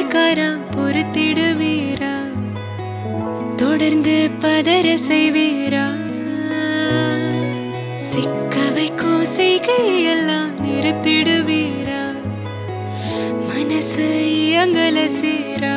பார்வைக்காரா பொறுத்திடுவீரா தொடர்ந்து பதற செய்வீரா சிக்க வைக்கும் செய்கையெல்லாம் நிறுத்திடுவீரா மனசு இயங்கல சீரா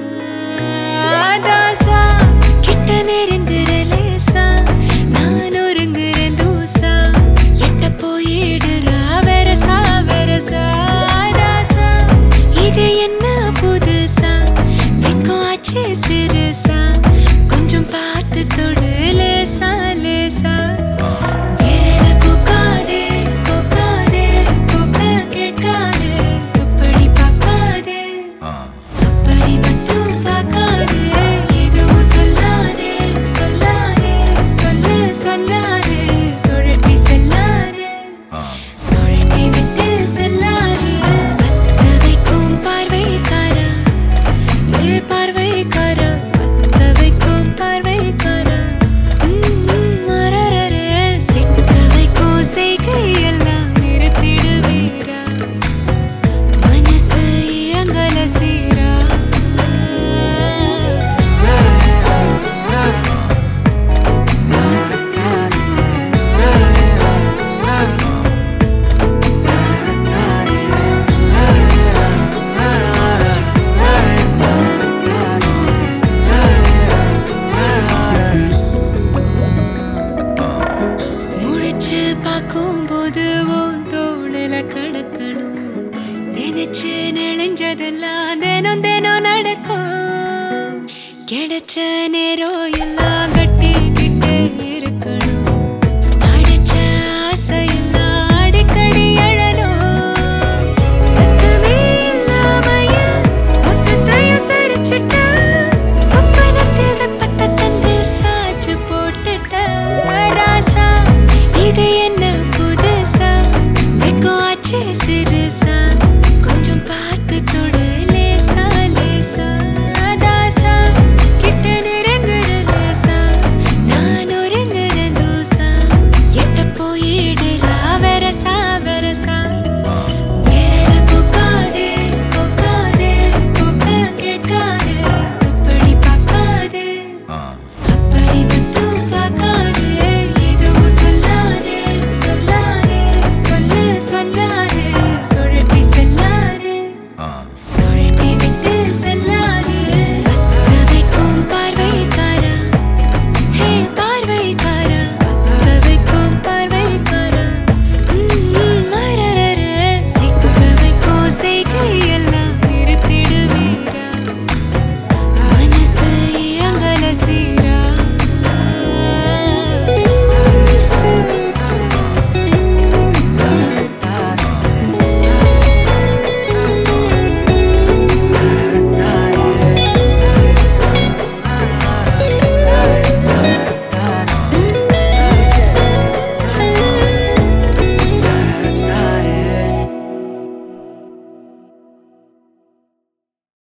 தாசா கிட்ட நெருங்குற லேசா நான் ஒருங்குற தூசா எட்ட போயிடுறா வெரசா வெரசா தாசா இது என்ன புதுசா வெக்கம் ஆச்சு சிறுசா கொஞ்சம் பார்த்து தொடு லேசா லேசா விரல கோக்காதே கோக்காதே கோக்க கேட்காதே அப்படி பார்க்காதே அப்படி மட்டும் பார்க்காதே எதுவும் சொல்லாதே சொல்லாதே சொல்லு சொல்லாதே சுழட்டி செல்லாதே சுழட்டி விட்டு செல்லாதே பத்த வைக்கும் பார்வைக்காரா ஏ பார்வைக்காரா பத்த வைக்கும் பார்வைக்காரா ம், மரரரே, சிக்க வைக்கும் செய்கையெல்லாம் நிறுத்திடுவீரா மனசு இயங்கல சீரா முழிச்சு பார்க்கும்போது உன் தோணல கடக்கணும் நினைச்சு நெளிஞ்சதெல்லாம் தினம் தினம் நடக்கும் கிடைச்ச நேரம் எல்லாம் கட்டிக்கிட்டு